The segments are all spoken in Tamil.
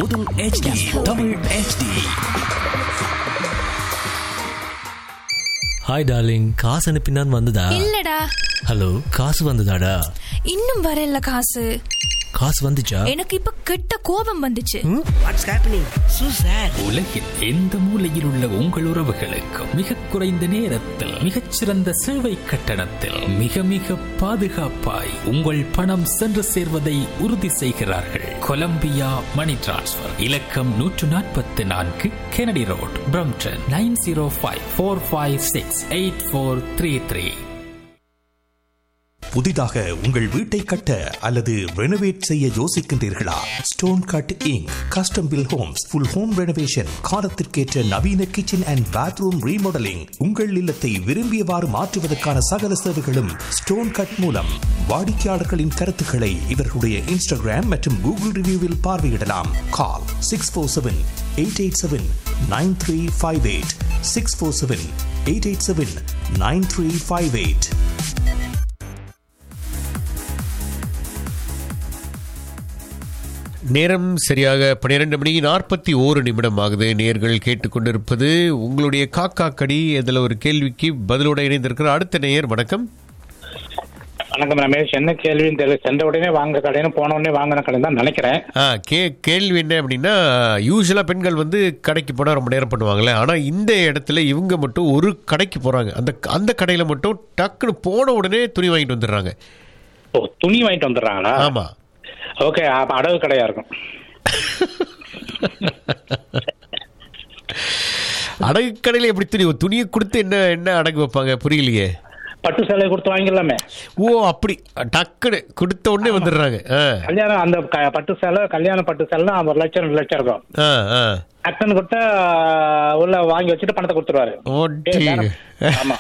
முதல் HD Tamil HD hi darling காசு அனுப்பினான் வந்ததா இல்லடா ஹலோ காசு வந்ததாடா இன்னும் வரல காசு காசு வந்துச்சா எனக்கு இப்ப கெட்ட கோபம் வந்துச்சு வாட்ஸ் ஹேப்பனிங் சூ சார் உலகில் எந்த மூலையில் உள்ள உங்கள் உறவுகளுக்கும் மிக குறைந்த நேரத்தில் மிகச்சிறந்த சேவை கட்டணத்தில் மிக மிக பாதுகாப்பாய் உங்கள் பணம் சென்று சேர்வதை உறுதி செய்கிறார்கள் கொலம்பியா மணி டிரான்ஸ்ஃபர் இலக்கம் நூற்று நாற்பத்தி நான்கு Kennedy road Brampton nine zero five four five six eight four three three புதிதாக உங்கள் வீட்டை கட்ட அல்லது ரெனோவேட் செய்ய யோசிக்கின்றீர்களா stone cutting custom built homes full home renovation காலத்திற்கேற்ற நவீன கிச்சன் அண்ட் பாத்ரூம் ரீமாடலிங் உங்கள் இல்லத்தை விரும்பியவாறு மாற்றுவதற்கான சகல சேவைகளும் ஸ்டோன் கட் மூலம் வாடிக்கையாளர்களின் கருத்துக்களை இவர்களுடைய இன்ஸ்டாகிராம் மற்றும் கூகுள் ரிவ்யூவில் பார்வையிடலாம் call six four seven eight eight seven nine three five eight six four seven eight eight seven nine three five eight நேரம் சரியாக பன்னிரெண்டு மணி நாற்பத்தி ஓரு நிமிடம் ஆகுது நேர்கள் கேட்டுக்கொண்டிருப்பது உங்களுடைய காக்கா கடி இதில் ஒரு கேள்விக்கு பதிலோட இணைந்திருக்கிற அடுத்த நேயர் வணக்கம் வணக்கம் ரமேஷ் என்ன கேள்வின்னு தெரியல சென்ற உடனே வாங்க கடைன்னு போன உடனே வாங்கின கடை தான் நினைக்கிறேன் ஆ கே கேள்வி என்ன அப்படின்னா யூஸ்வலாக பெண்கள் வந்து கடைக்கு போனால் ரொம்ப நேரம் பண்ணுவாங்களே ஆனால் இந்த இடத்துல இவங்க மட்டும் ஒரு கடைக்கு போகிறாங்க அந்த அந்த கடையில் மட்டும் டக்குன்னு போன உடனே துணி வாங்கிட்டு வந்துடுறாங்க ஓ துணி வாங்கிட்டு வந்துடுறாங்களா ஆமாம் ஓகே அப்ப அடகு கடையா இருக்கும் அடகு கடையில் எப்படி துணி துணியை கொடுத்து என்ன என்ன அடகு வைப்பாங்க புரியலையே பட்டு சேலை கொடுத்து வாங்கிடலாமே ஓ அப்படி டக்குன்னு கொடுத்த உடனே வந்துடுறாங்க ஆ கல்யாணம் அந்த க- பட்டு சேலை கல்யாண பட்டு சேலை ஒரு லட்சம் ரெண்டு லட்சம் இருக்கும் ஆ ஆ அக்கன் கொடுத்தா உள்ள வாங்கி வச்சுட்டு பணத்தை கொடுத்துருவாரு ஓட்டி ஏய், வேணாம். ஆமா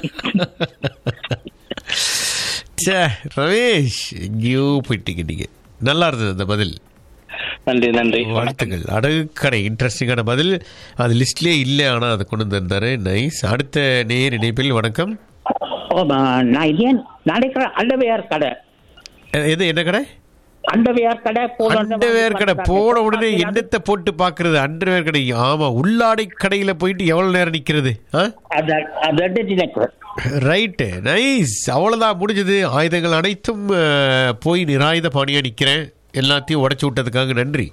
ச்சே ரமேஷ் எங்கேயோ போயிட்டீங்க நீங்க நல்லா இருந்தது அந்த பதில் நன்றி நன்றி வாழ்த்துக்கள் அடகு கடை இன்ட்ரெஸ்டிங்கான பதில் அது லிஸ்ட்லயே இல்லை ஆனால் அதை கொண்டு வந்திருந்தாரு நைஸ் அடுத்த நேர் இணைப்பில் வணக்கம் நான் ஏன் நினைக்கிறேன் அண்டவையார் கடை எ- எது என்ன கடை அண்டவையார் கடை அண்டர்வேர் கடை போன உடனே என்னத்தை போட்டு பாக்குறது அண்டர்வேர் கடை ஆமா உள்ளாடை கடையில போயிட்டு எவ்வளவு நேரம் நிக்கிறது அது நினைக்கிறேன் ரைட்டு நைஸ் அவ்வளவுதான் முடிஞ்சது ஆயுதங்கள் அனைத்தும் அஹ், போய் நிராயுத பாணியா நிக்கிறேன் எல்லாத்தையும் உடைச்சு விட்டதுக்காக நன்றி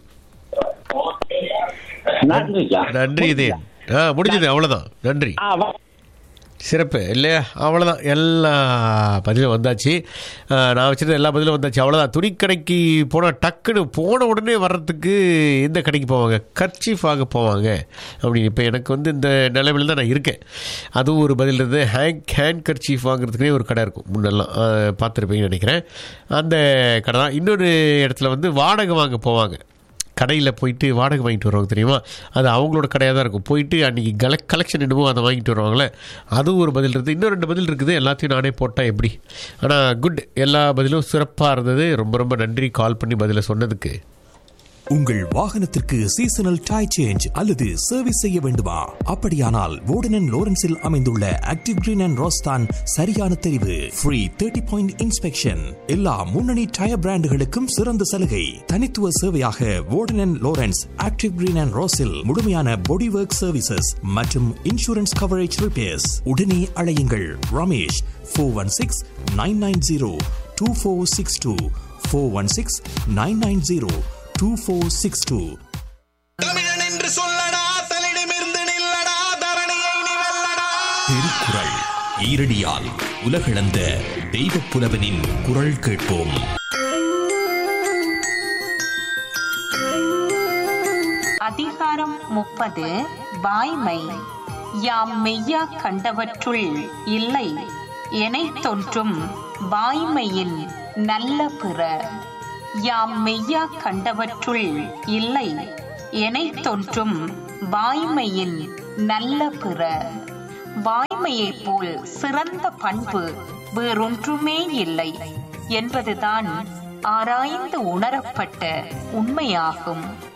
நன்றியா நன்றி இதே ஆ முடிஞ்சது அவ்வளவுதான் நன்றி ஆ, வா. சிறப்பு இல்லையா அவ்வளோதான் எல்லா பதிலும் வந்தாச்சு ஆ, நான் வச்சிருந்த எல்லா பதிலும் வந்தாச்சு அவ்வளோதான் துணிக்கடைக்கு போனால் டக்குன்னு போன உடனே வர்றதுக்கு எந்த கடைக்கு போவாங்க கர்ச்சீஃப் ஆக போவாங்க அப்படின்னு இப்போ எனக்கு வந்து இந்த நிலைமையில் தான் நான் இருக்கேன் அதுவும் ஒரு பதில் இருந்து ஹேண்ட் ஹேண்ட் கர்ச்சீஃப் வாங்குறதுக்குனே ஒரு கடை இருக்கும் முன்னெல்லாம் ஆ, பார்த்துருப்பீங்கன்னு நினைக்கிறேன் அந்த கடை தான் இன்னொரு இடத்துல வந்து வாடகை வாங்க போவாங்க கடையில் போயிட்டு வாடகை வாங்கிட்டு வருவாங்க தெரியுமா அது அவங்களோட கடையாக தான் இருக்கும் போயிட்டு அன்றைக்கி கல கலெக்ஷன் என்னமோ அதை வாங்கிட்டு வருவாங்களே அதுவும் ஒரு பதில் இருக்குது இன்னும் ரெண்டு பதில் இருக்குது எல்லாத்தையும் நானே போட்டால் எப்படி ஆனால் குட் எல்லா பதிலும் சிறப்பாக இருந்தது ரொம்ப ரொம்ப நன்றி கால் பண்ணி பதிலை சொன்னதுக்கு உங்கள் வாகனத்திற்கு சீசனல் டை சேஞ்ச் அல்லது சர்வீஸ் செய்ய வேண்டுமா அப்படியானால் வோர்டன் லோரன்ஸில் அமைந்துள்ள ஆக்டிவ் கிரீன் அண்ட் ரோஸ்தான் சரியான தெரிவு ஃப்ரீ தேர்ட்டி பாயிண்ட் இன்ஸ்பெக்ஷன் எல்லா முன்னணி டயர் பிராண்டுகளுக்கும் சிறந்த சலுகை தனித்துவ சேவையாக Warden Lawrence active green and ரோஸில் முழுமையான பாடி ஒர்க் சர்வீசஸ் மற்றும் இன்சூரன்ஸ் கவரேஜ் ரிப்பேர்ஸ் உடனே அழையுங்கள் Ramesh four one six nine nine zero two four six two four one six nine nine zero two four six two தமிழன் என்று சொல்லடா தலிடமிருந்து நில்லடா தரணியை நீ வெல்லடா திருக்குறள் ஈரடியால் உலகளந்த தெய்வப் புலவனின் குரல் கேட்போம் அதிகாரம் முப்பது வாய்மை யாம் மெய்யா கண்டவற்றுள் இல்லை எனைத் தோன்றும் வாய்மையின் நல்ல பிற யாம் மெய்யா கண்டவற்றுள் இல்லை எனைத் தோன்றும் வாய்மையின் நல்ல பிற வாய்மையைப் போல் சிறந்த பண்பு வேறொன்றுமே இல்லை என்பதுதான் ஆராய்ந்து உணரப்பட்ட உண்மையாகும்